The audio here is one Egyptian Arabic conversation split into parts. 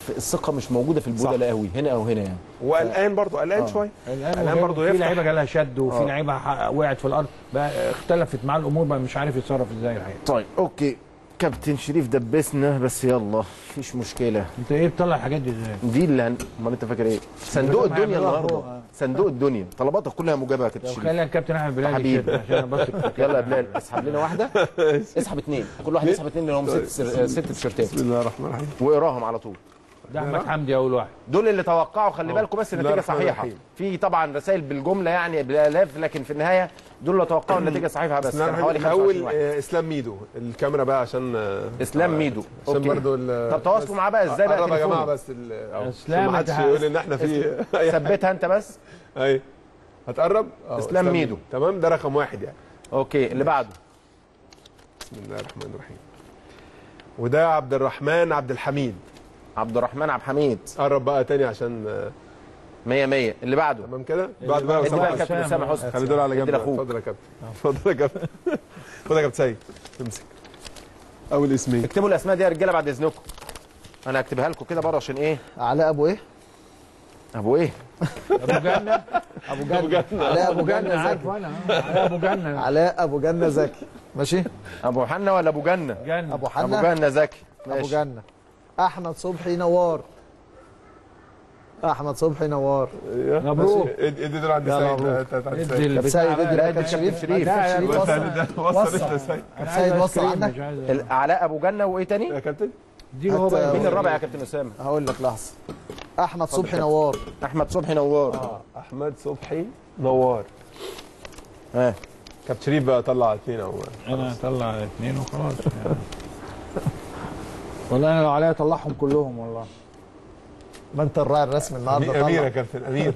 الثقه مش موجوده في البودلة قوي هنا او هنا يعني وقلقان برضه قلقان شويه الان برضه في يفتح. لعيبه جالها شد وفي آه. لعيبه ح- وقعت في الارض بقى اختلفت معاه الامور بقى مش عارف يتصرف ازاي الحقيقه طيب اوكي كابتن شريف دبسنا بس يلا مفيش مشكله انت ايه بتطلع الحاجات دي ازاي؟ دي اللي هن... امال انت فاكر ايه صندوق لازم الدنيا يعملوها النهارده هو. صندوق الدنيا طلباتك كلها مجابه يا كابتن لو شريف خلي الكابتن احمد بلال حبيبي. يشد عشان انا بثق في يلا يا بلال اسحب لنا واحده اسحب اثنين كل واحد يسحب اثنين لهم ست سر... ست تيشيرتات بسم الله الرحمن الرحيم واقراهم على طول ده احمد حمدي اول واحد دول اللي توقعوا خلي بالكم بس بسم الله النتيجه الرحمن صحيحه الرحيم. في طبعا رسائل بالجمله يعني بالالاف لكن في النهايه دول اللي توقعوا النتيجه صحيحه بس بسم الله كان الرحمن حوالي الرحيم 25 الاول واحد آه، اسلام ميدو الكاميرا بقى عشان آه، اسلام ميدو عشان أوكي. برضه ال- طب تواصلوا معاه بقى ازاي بقى قرب يا جماعه تليفونه؟ بس ال- أهو. اسلام عشان ما حدش أنت- يقول ان احنا في اي حاجة. ثبتها انت بس اي هتقرب أهو، اسلام ميدو. تمام ده رقم واحد يعني اوكي اللي بعده بسم الله الرحمن الرحيم وده عبد الرحمن عبد الحميد عبد الرحمن عبد الحميد قرب بقى تاني عشان آه، 100 100 اللي بعده تمام كده بعد بقى ادي بقى أسامة الكابتن أسامة. اسامه حسني خلي دول على ادي جنب لاخوك. اتفضل يا كابتن اتفضل يا كابتن خد يا كابتن سيد امسك اول اسمين اكتبوا الاسماء دي يا رجاله بعد اذنكم انا هكتبها لكم كده بره عشان ايه علاء ابو ايه؟ ابو ايه ابو جنه ابو جنة علاء ابو ابو جنه جنة عارف زكي انا آه، على ابو جنه علاء ابو جنة زكي ماشي ابو حنا ولا ابو جنه جنه ابو ابو حنا جنه زكي ابو ماشي جنة احمد صبحي نوار احمد صبحي نوار مبروك ادي ادي دول عند يلا سيد مبروك. ده- ده- ده- ادي سيد. البتاع سيد بقى. ادي لا، بقى ادي كابتن الكابتن شريف شريف. لا، شريف لا، وصل ده وصل انت يا سيد أنا سيد عايز وصل آيس كريم، عندك؟ مش عايز- ال- علاء ابو جنه وايه تاني يا كابتن اديله هو هات- بقى مين الرابع يا كابتن اسامه هقول لك لحظه احمد صبحي نوار احمد صبحي نوار اه احمد صبحي نوار ها كابتن شريف بقى طلع اثنين او انا اطلع اثنين وخلاص يعني. والله انا لو عليا اطلعهم كلهم والله ما انت الراعي الرسمي النهارده امير يا طلع كابتن امير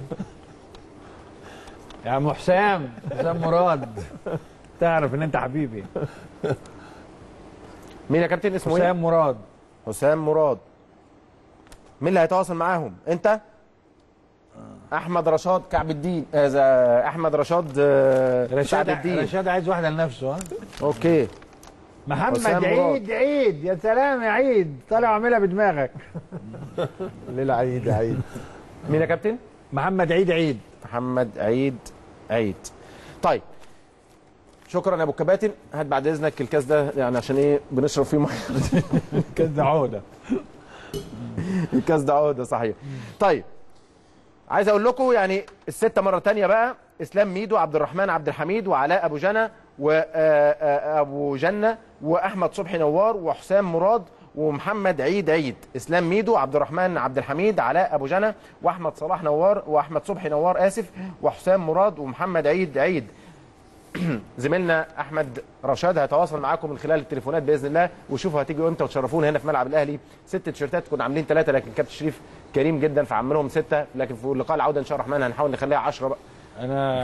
يا عم حسام حسام مراد تعرف ان انت حبيبي مين يا كابتن اسمه ايه حسام مراد حسام مراد مين اللي هيتواصل معاهم انت احمد رشاد كعب الدين آه، ز- احمد رشاد آه، كعب رشاد الدين رشاد عايز واحده لنفسه ها اوكي محمد حسام عيد عيد يا سلام يا عيد طالع عاملها بدماغك ليله عيد يا عيد مين يا كابتن محمد عيد عيد محمد عيد عيد طيب شكرا يا ابو كباتن هات بعد اذنك الكاس ده يعني عشان ايه بنشرب فيه ميه كده عوده الكاس ده عقده صحيح طيب عايز اقول لكم يعني السته مره تانية بقى اسلام ميدو عبد الرحمن عبد الحميد وعلاء ابو جنى وابو جنه واحمد صبحي نوار وحسام مراد ومحمد عيد عيد اسلام ميدو عبد الرحمن عبد الحميد علاء ابو جنى واحمد صلاح نوار واحمد صبحي نوار اسف وحسام مراد ومحمد عيد عيد زميلنا احمد رشاد هيتواصل معاكم من خلال التليفونات باذن الله وشوفوا هتيجوا امتى وتشرفونا هنا في ملعب الاهلي ست تيشيرتات كنا عاملين ثلاثه لكن كابتن شريف كريم جدا فعملهم سته لكن في لقاء العوده ان شاء الله الرحمن هنحاول نخليها 10 بقى انا